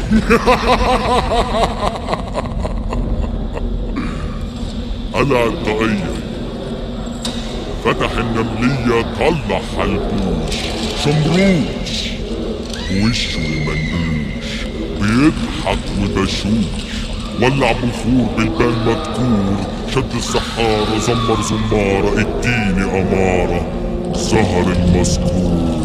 قلع الطاقية فتح النملية طلع حلبوش شمروش وشه المنقوش بيضحك وبشوش ولع بخور بالبان مدكور شد السحارة زمر زمارة اديني أمارة ظهر المذكور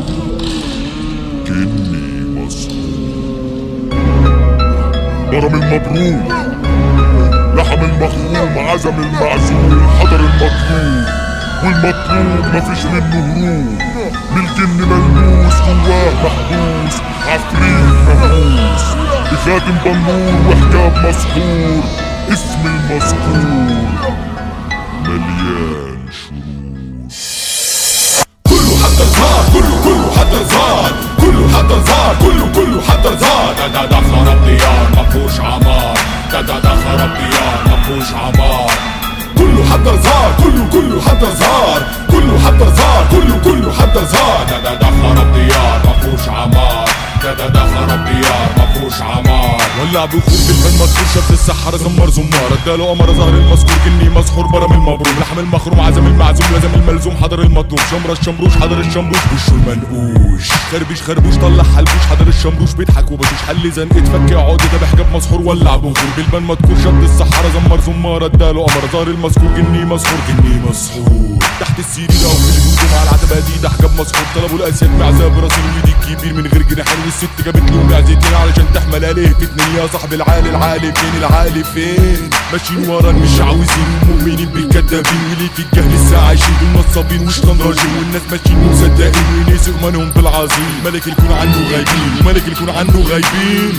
كني مسحور برم المبروك لحم المخروم عزم المعزوم حضر المطلوب والمطلوب مفيش منه هروب من الجن ملموس جواه محبوس عفريت مهووس بخاتم بنور وحجاب مسحور اسم المذكور مليان شرور كله حضر زار كله كله حضر زار كله حضر زار كله كله حضر زار ده ده ده خرب ديار مفهوش عمار ده ده ده خرب ديار مفهوش عمار كله حضر زار كله كله حضر زار كله حضر زار كله كله حضر زار ده ده ده خرب ديار مفهوش عمار ده ده ده خرب ديار مفهوش عمار ولع بخور بالفن مذكور شد السحرة زمر زمار اداله قمر ظهر المذكور جني مسحور برم المبروم لحم المخروم عزم المعزوم لازم الملزوم حضر المطلوب شمرة الشمروش حضر الشمروش وشه المنقوش خربش خربوش طلع حلبوش حضر الشمروش بيضحك وبشوش حل زنقة فك عقدة ده بحجاب مسحور ولع بخور بالبن مذكور شد السحرة زمر زمار اداله قمر ظهر المذكور جني مسحور جني مسحور تحت السرير او في الهدوم على العتبة دي ده حجاب مسحور طلبوا الاسياد معزة براسين ويدي كبير من غير جناحين والست جابت له معزتين علشان تحمل عليه في اتنين يا صاحب العالي العالي فين العالي فين ماشيين ورا مش عاوزين مؤمنين بالكدابين وليه في الجهل الساعة عايشين بالنصابين وشطان راجل والناس ماشيين مصدقين ونسوا ايمانهم بالعظيم ملك الكون عنه غايبين وملك الكون عنه غايبين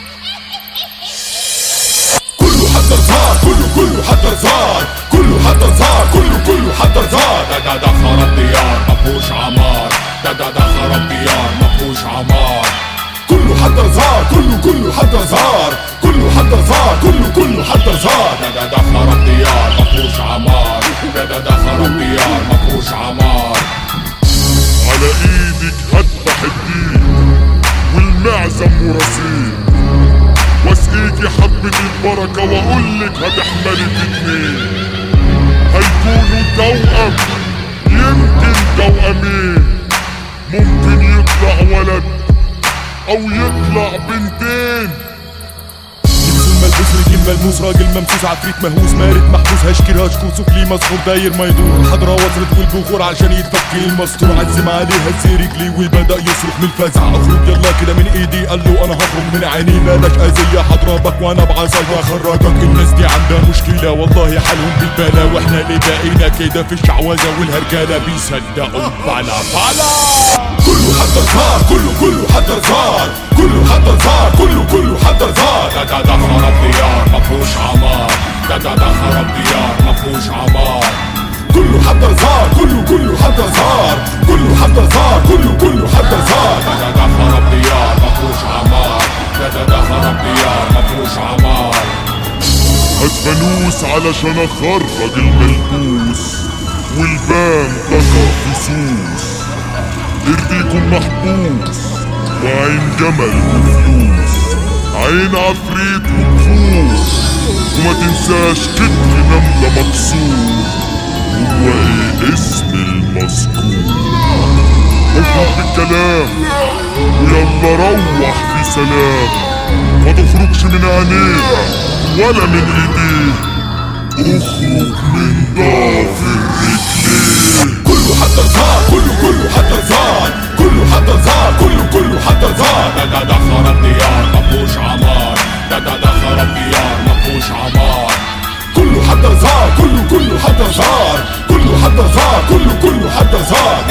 كله حضر زار كله كله حضر زار كله حضر زار كله كله حضر زار ده ده ده خرب ديار مفهوش عمار ده ده ده خرب ديار مفهوش عمار كله حضر زار كله كله حضر زار كله حضر زار كله كله حضر زار ده ده ده خرب ديار مفهوش عمار ده ده ده خرب ديار مفهوش عمار على ايدك هذبح الدين والمعزم ورصيد واسقيكي حبة البركة واقولك هتحملي في اتنين هيكونوا توأم يمكن توأمين ممكن يطلع ولد او يطلع بنتين لبس الملبوس رجل ملموس راجل ممسوس عفريت مهووس مارد محبوس هشكر هشكو سفلي مسحور داير ما يدور الحضرة وصلت والبخور علشان يتفك المستور عزم عليها زي رجلي والبدا يصرخ من الفزع اخرج يلا كده من ايدي قال له انا هخرج من عيني مالك اذية هضربك وانا بعصايا هخرجك الناس دي عندها مشكلة والله حالهم بالبلا واحنا اللي بقينا كده في الشعوذة والهرجلة بيصدقوا بلا بلا كله حضر زار كله كله حضر زار كله حضر زار كله كله حضر زار ده ده ده خرب ديار مفهوش عمار ده ده ده خرب ديار مفهوش عمار كله حضر زار كله كله حضر زار كله حضر زار كله كله حضر زار ده ده ده خرب ديار مفهوش عمار ده ده ده خرب ديار مفهوش عمار هات فانوس علشان اخرج الملبوس والبان طقى فصوص ايديكم محبوس وعين جمل وفلوس عين عفريت وكفوس وما تنساش كتف نملة مكسور هو ايه اسم المذكور اخرج بالكلام ويلا روح في سلام ما تخرجش من عينيه ولا من ايديه اخرج من ضافر رجليه كله حضر زار كله كله حضر زار كله حضر زار كله كله حضر زار ده ده ده خرب ديار مفهوش عمار ده ده ده خرب ديار مفهوش عمار كله حضر زار كله كله حضر زار كله حضر زار كله كله حضر زار